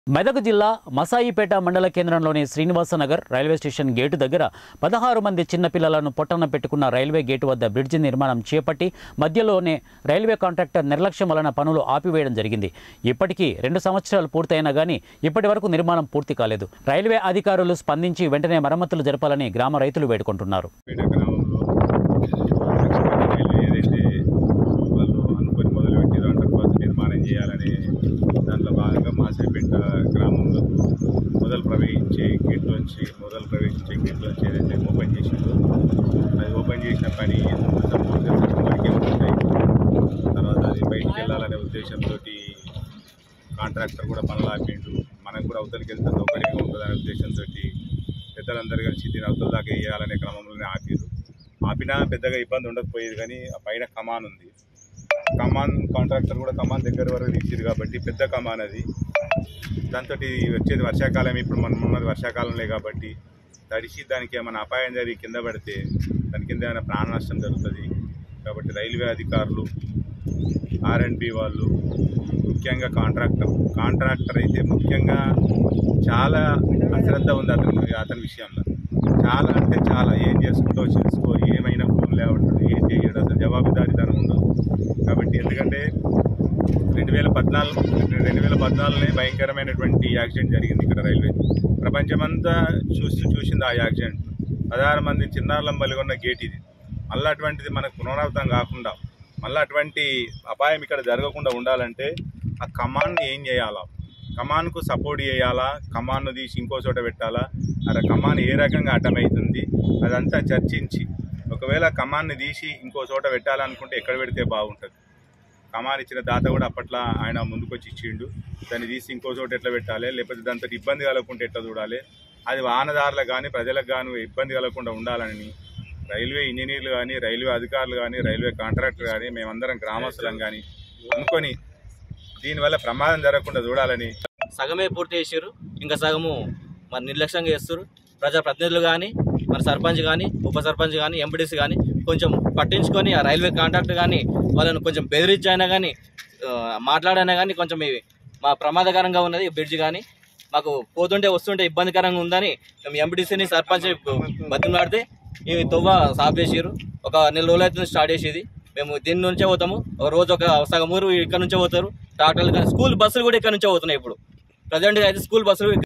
మెదక్ జిల్లా మసాయిపేట మండల కేంద్రంలోని శ్రీనివాసనగర్ రైల్వే స్టేషన్ గేటు దగ్గర పదహారు మంది చిన్నపిల్లలను పొట్టన పెట్టుకున్న రైల్వే గేటు వద్ద బ్రిడ్జి నిర్మాణం చేపట్టి మధ్యలోనే రైల్వే కాంట్రాక్టర్ నిర్లక్ష్యం వలన పనులు ఆపివేయడం జరిగింది ఇప్పటికీ రెండు సంవత్సరాలు పూర్తయినా కానీ ఇప్పటి వరకు నిర్మాణం పూర్తి కాలేదు రైల్వే అధికారులు స్పందించి వెంటనే మరమ్మతులు జరపాలని గ్రామ రైతులు వేడుకుంటున్నారు పేట గ్రామంలో రైల్వే ఏదైతే వాళ్ళు అనుకొని మొదలుపెట్టారో అండర్ పాస్ నిర్మాణం చేయాలనే దాంట్లో భాగంగా మాసేపేట గ్రామంలో మొదలు ప్రవేశించే గేట్లోంచి మొదలు ప్రవేశించే గేట్లోంచి ఏదైతే ఓపెన్ చేసిందో అది ఓపెన్ చేసిన పని సంపూర్తిగా సగం వరకే ఉంటాయి తర్వాత అది బయటికి వెళ్ళాలనే ఉద్దేశంతో కాంట్రాక్టర్ కూడా పనులు ఆపిండు మనకు కూడా అవతలికి వెళ్తే సౌకర్యంగా ఉంటుందనే ఉద్దేశంతో పెద్దలందరూ కలిసి దీని అవతల దాకా వేయాలనే క్రమంలోనే ఆపిరు ఆపినా పెద్దగా ఇబ్బంది ఉండకపోయేది కానీ ఆ పైన కమాన్ ఉంది కమాన్ కాంట్రాక్టర్ కూడా కమాన్ దగ్గర వరకు తీసిరు కాబట్టి పెద్ద కమాన్ అది దాంతో వచ్చేది వర్షాకాలం ఇప్పుడు మనం ఉన్నది వర్షాకాలంలో కాబట్టి తడిసి దానికి ఏమైనా అపాయం జరిగి కింద పడితే దాని కింద ఏమైనా ప్రాణ నష్టం జరుగుతుంది కాబట్టి రైల్వే అధికారులు ఆర్ అండ్ బి వాళ్ళు ముఖ్యంగా కాంట్రాక్టర్ కాంట్రాక్టర్ అయితే ముఖ్యంగా చాలా అశ్రద్ధ ఉంది అతని అతని విషయంలో చాలా అంటే చాలా ఏం చేసుకుంటో చేసుకో ఏమైనా ఫోన్ లేవట్లేదు ఏం చేయడు అసలు జవాబుదారీతనం ఉండదు కాబట్టి ఎందుకంటే రెండు వేల పద్నాలుగు రెండు వేల పద్నాలుగునే భయంకరమైనటువంటి యాక్సిడెంట్ జరిగింది ఇక్కడ రైల్వే ప్రపంచమంతా చూసి చూసింది ఆ యాక్సిడెంట్ పదహారు మంది చిన్నారులం బలిగొన్న గేట్ ఇది మళ్ళీ అటువంటిది మనకు పునరావృతం కాకుండా మళ్ళీ అటువంటి అపాయం ఇక్కడ జరగకుండా ఉండాలంటే ఆ కమాండ్ ఏం చేయాలా కమాన్కు సపోర్ట్ చేయాలా కమాన్ను తీసి ఇంకో చోట పెట్టాలా అలా కమాన్ ఏ రకంగా అడ్డమవుతుంది అదంతా చర్చించి ఒకవేళ కమాన్ని తీసి ఇంకో చోట పెట్టాలనుకుంటే ఎక్కడ పెడితే బాగుంటుంది కమాన్ ఇచ్చిన దాత కూడా అప్పట్లో ఆయన ముందుకొచ్చి ఇచ్చిండు దాన్ని తీసి ఇంకో చోట ఎట్లా పెట్టాలి లేకపోతే దాంతో ఇబ్బంది కలగకుండా ఎట్లా చూడాలి అది వాహనదారులకు కానీ ప్రజలకు కానీ ఇబ్బంది కలగకుండా ఉండాలని రైల్వే ఇంజనీర్లు కానీ రైల్వే అధికారులు కానీ రైల్వే కాంట్రాక్టర్ కానీ మేమందరం గ్రామస్తులం కానీ అనుకొని దీనివల్ల ప్రమాదం జరగకుండా చూడాలని సగమే పూర్తి చేసారు ఇంకా సగము మరి నిర్లక్ష్యంగా చేస్తారు ప్రజాప్రతినిధులు కానీ మన సర్పంచ్ కానీ ఉప సర్పంచ్ కానీ ఎంపీడీసీ కానీ కొంచెం పట్టించుకొని ఆ రైల్వే కాంట్రాక్టర్ కానీ వాళ్ళని కొంచెం బెదిరించైనా కానీ మాట్లాడైనా కానీ కొంచెం ఇవి మా ప్రమాదకరంగా ఉన్నది ఈ బ్రిడ్జ్ కానీ మాకు పోతుంటే వస్తుంటే ఇబ్బందికరంగా ఉందని మేము ఎంపీడీసీని సర్పంచ్ బతిమలాడితే ఈ తొవ్వ సాఫ్ చేసారు ఒక నెల రోజులు అవుతుంది స్టార్ట్ చేసేది మేము దీని నుంచే పోతాము ఒక రోజు ఒక సగం ఊరు ఇక్కడ నుంచే పోతారు ట్రాక్టర్లు కానీ స్కూల్ బస్సులు కూడా ఇక్కడ నుంచే పోతున్నాయి ఇప్పుడు ప్రజెంట్గా అయితే స్కూల్ బస్సులు